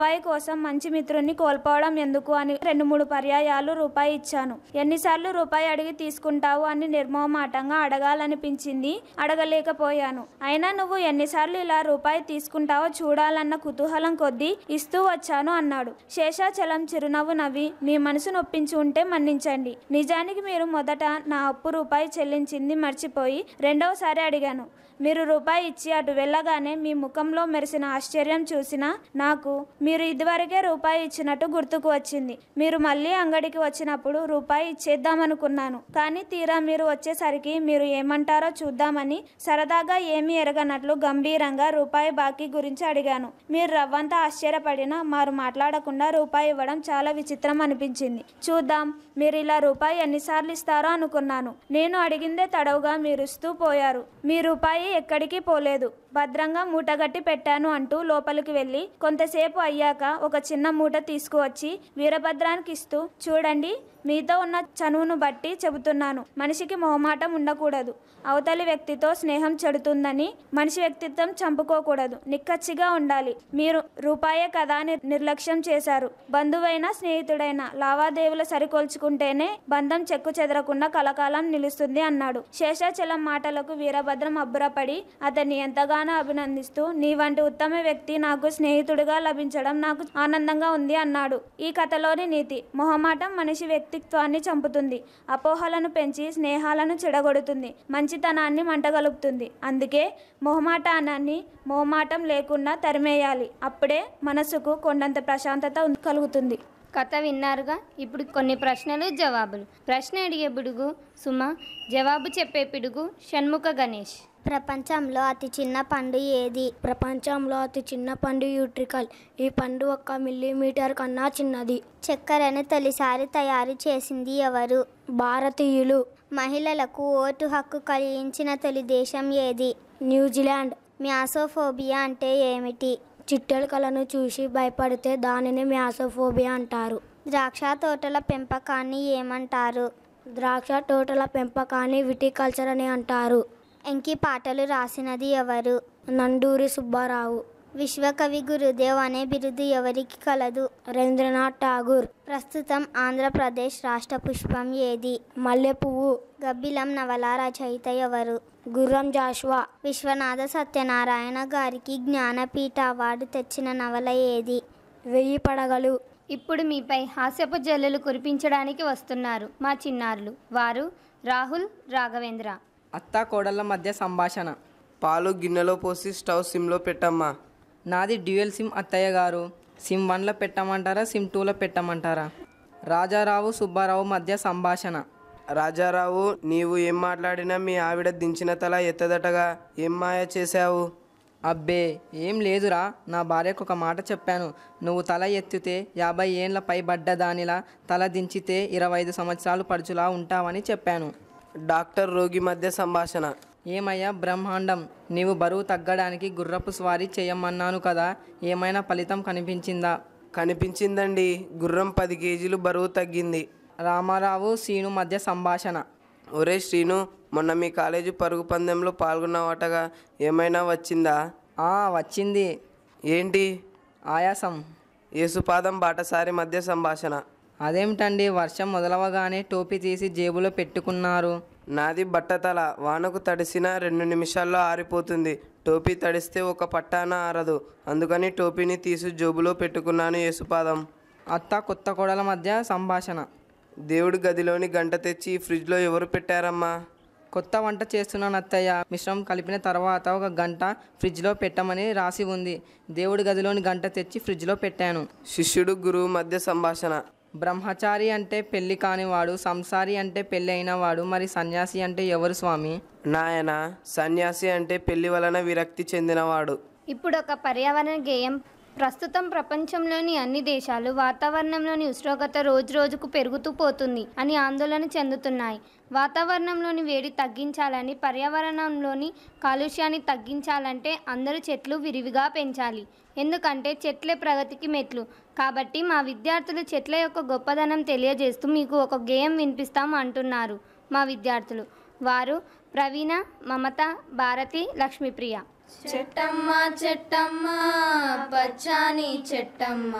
రూపాయి కోసం మంచి మిత్రుణ్ణి కోల్పోవడం ఎందుకు అని రెండు మూడు పర్యాయాలు రూపాయి ఇచ్చాను ఎన్నిసార్లు రూపాయి అడిగి తీసుకుంటావు అని నిర్మోహమాటంగా అడగాలనిపించింది అడగలేకపోయాను అయినా నువ్వు ఎన్నిసార్లు ఇలా రూపాయి తీసుకుంటావో చూడాలన్న కుతూహలం కొద్దీ ఇస్తూ వచ్చాను అన్నాడు శేషాచలం చిరునవ్వు నవ్వి మీ మనసు నొప్పించి ఉంటే మన్నించండి నిజానికి మీరు మొదట నా అప్పు రూపాయి చెల్లించింది మర్చిపోయి రెండవసారి అడిగాను మీరు రూపాయి ఇచ్చి అటు వెళ్ళగానే మీ ముఖంలో మెరిసిన ఆశ్చర్యం చూసిన నాకు మీరు ఇదివరకే రూపాయి ఇచ్చినట్టు గుర్తుకు వచ్చింది మీరు మళ్ళీ అంగడికి వచ్చినప్పుడు రూపాయి ఇచ్చేద్దామనుకున్నాను కానీ తీరా మీరు వచ్చేసరికి మీరు ఏమంటారో చూద్దామని సరదాగా ఏమీ ఎరగనట్లు గంభీరంగా రూపాయి బాకీ గురించి అడిగాను మీరు రవ్వంతా ఆశ్చర్యపడినా మారు మాట్లాడకుండా రూపాయి ఇవ్వడం చాలా విచిత్రం అనిపించింది చూద్దాం మీరు ఇలా రూపాయి ఎన్నిసార్లు ఇస్తారో అనుకున్నాను నేను అడిగిందే తడవుగా మీరు ఇస్తూ పోయారు మీ రూపాయి ఎక్కడికి పోలేదు భద్రంగా మూటగట్టి పెట్టాను అంటూ లోపలికి వెళ్ళి కొంతసేపు అయ్యాక ఒక చిన్న మూట తీసుకువచ్చి వీరభద్రానికి ఇస్తూ చూడండి మీతో ఉన్న చనువును బట్టి చెబుతున్నాను మనిషికి మొహమాటం ఉండకూడదు అవతలి వ్యక్తితో స్నేహం చెడుతుందని మనిషి వ్యక్తిత్వం చంపుకోకూడదు నిక్కచ్చిగా ఉండాలి మీరు రూపాయే కదా అని నిర్లక్ష్యం చేశారు బంధువైనా స్నేహితుడైనా లావాదేవీలు సరికొల్చుకుంటేనే బంధం చెక్కు చెదరకుండా కలకాలం నిలుస్తుంది అన్నాడు శేషాచలం మాటలకు వీరభద్రం అబ్బురపడి అతన్ని ఎంతగానో అభినందిస్తూ నీ వంటి ఉత్తమ వ్యక్తి నాకు స్నేహితుడిగా లభించడం నాకు ఆనందంగా ఉంది అన్నాడు ఈ కథలోని నీతి మొహమాటం మనిషి వ్యక్తిత్వాన్ని చంపుతుంది అపోహలను పెంచి స్నేహాలను చెడగొడుతుంది మంచితనాన్ని మంటగలుపుతుంది అందుకే మొహమాటానాన్ని మొహమాటం లేకుండా తరిమేయాలి అప్పుడే మనసుకు కొండంత ప్రశాంతత కలుగుతుంది కథ విన్నారుగా ఇప్పుడు కొన్ని ప్రశ్నలు జవాబులు ప్రశ్న అడిగే పిడుగు సుమ జవాబు చెప్పే పిడుగు షణ్ముఖ గణేష్ ప్రపంచంలో అతి చిన్న పండు ఏది ప్రపంచంలో అతి చిన్న పండు యూట్రికల్ ఈ పండు ఒక్క మిల్లీమీటర్ కన్నా చిన్నది చక్కెరను తొలిసారి తయారు చేసింది ఎవరు భారతీయులు మహిళలకు ఓటు హక్కు కలిగించిన తొలి దేశం ఏది న్యూజిలాండ్ మ్యాసోఫోబియా అంటే ఏమిటి చిట్టెలకలను చూసి భయపడితే దానిని మ్యాసోఫోబియా అంటారు ద్రాక్ష తోటల పెంపకాన్ని ఏమంటారు ద్రాక్ష తోటల పెంపకాన్ని విటికల్చర్ అని అంటారు ఎంకి పాటలు రాసినది ఎవరు నండూరి సుబ్బారావు విశ్వకవి గురుదేవ్ అనే బిరుదు ఎవరికి కలదు రవీంద్రనాథ్ ఠాగూర్ ప్రస్తుతం ఆంధ్రప్రదేశ్ రాష్ట్ర పుష్పం ఏది మల్లె పువ్వు గబ్బిలం నవల రచయిత ఎవరు గుర్రం జాషువా విశ్వనాథ సత్యనారాయణ గారికి జ్ఞానపీఠ అవార్డు తెచ్చిన నవల ఏది వెయ్యి పడగలు ఇప్పుడు మీపై హాస్యపు జల్లులు కురిపించడానికి వస్తున్నారు మా చిన్నారులు వారు రాహుల్ రాఘవేంద్ర అత్త కోడళ్ళ మధ్య సంభాషణ పాలు గిన్నెలో పోసి స్టవ్ సిమ్లో పెట్టమ్మా నాది డ్యూయల్ సిమ్ అత్తయ్య గారు సిమ్ వన్లో పెట్టమంటారా సిమ్ టూలో పెట్టమంటారా రాజారావు సుబ్బారావు మధ్య సంభాషణ రాజారావు నీవు ఏం మాట్లాడినా మీ ఆవిడ దించిన తల ఎత్తదటగా ఏం మాయ చేశావు అబ్బే ఏం లేదురా నా భార్యకు ఒక మాట చెప్పాను నువ్వు తల ఎత్తితే యాభై ఏండ్ల పైబడ్డ దానిలా తల దించితే ఇరవై ఐదు సంవత్సరాలు పడుచులా ఉంటావని చెప్పాను డాక్టర్ రోగి మధ్య సంభాషణ ఏమయ్యా బ్రహ్మాండం నీవు బరువు తగ్గడానికి గుర్రపు స్వారీ చేయమన్నాను కదా ఏమైనా ఫలితం కనిపించిందా కనిపించిందండి గుర్రం పది కేజీలు బరువు తగ్గింది రామారావు సీను మధ్య సంభాషణ ఒరే శ్రీను మొన్న మీ కాలేజీ పరుగు పందెంలో పాల్గొన్నావటగా ఏమైనా వచ్చిందా ఆ వచ్చింది ఏంటి ఆయాసం యేసుపాదం బాటసారి మధ్య సంభాషణ అదేమిటండి వర్షం మొదలవగానే టోపీ తీసి జేబులో పెట్టుకున్నారు నాది బట్టతల వానకు తడిసిన రెండు నిమిషాల్లో ఆరిపోతుంది టోపీ తడిస్తే ఒక పట్టాన ఆరదు అందుకని టోపీని తీసి జోబులో పెట్టుకున్నాను యేసుపాదం అత్త కొత్త కోడల మధ్య సంభాషణ దేవుడి గదిలోని గంట తెచ్చి ఫ్రిడ్జ్లో ఎవరు పెట్టారమ్మా కొత్త వంట చేస్తున్నాను అత్తయ్య మిశ్రమం కలిపిన తర్వాత ఒక గంట ఫ్రిడ్జ్లో పెట్టమని రాసి ఉంది దేవుడి గదిలోని గంట తెచ్చి ఫ్రిడ్జ్లో పెట్టాను శిష్యుడు గురువు మధ్య సంభాషణ బ్రహ్మచారి అంటే పెళ్లి కానివాడు సంసారి అంటే పెళ్ళి అయినవాడు మరి సన్యాసి అంటే ఎవరు స్వామి నాయన సన్యాసి అంటే పెళ్లి వలన విరక్తి చెందినవాడు ఇప్పుడు ఒక పర్యావరణ గేయం ప్రస్తుతం ప్రపంచంలోని అన్ని దేశాలు వాతావరణంలోని ఉష్ణోగ్రత రోజు రోజుకు పెరుగుతూ పోతుంది అని ఆందోళన చెందుతున్నాయి వాతావరణంలోని వేడి తగ్గించాలని పర్యావరణంలోని కాలుష్యాన్ని తగ్గించాలంటే అందరూ చెట్లు విరివిగా పెంచాలి ఎందుకంటే చెట్లే ప్రగతికి మెట్లు కాబట్టి మా విద్యార్థులు చెట్ల యొక్క గొప్పదనం తెలియజేస్తూ మీకు ఒక గేయం వినిపిస్తాం అంటున్నారు మా విద్యార్థులు వారు ప్రవీణ మమత భారతి లక్ష్మీప్రియ చెట్టమ్మ చెట్టమ్మ పచ్చాని చెట్టమ్మ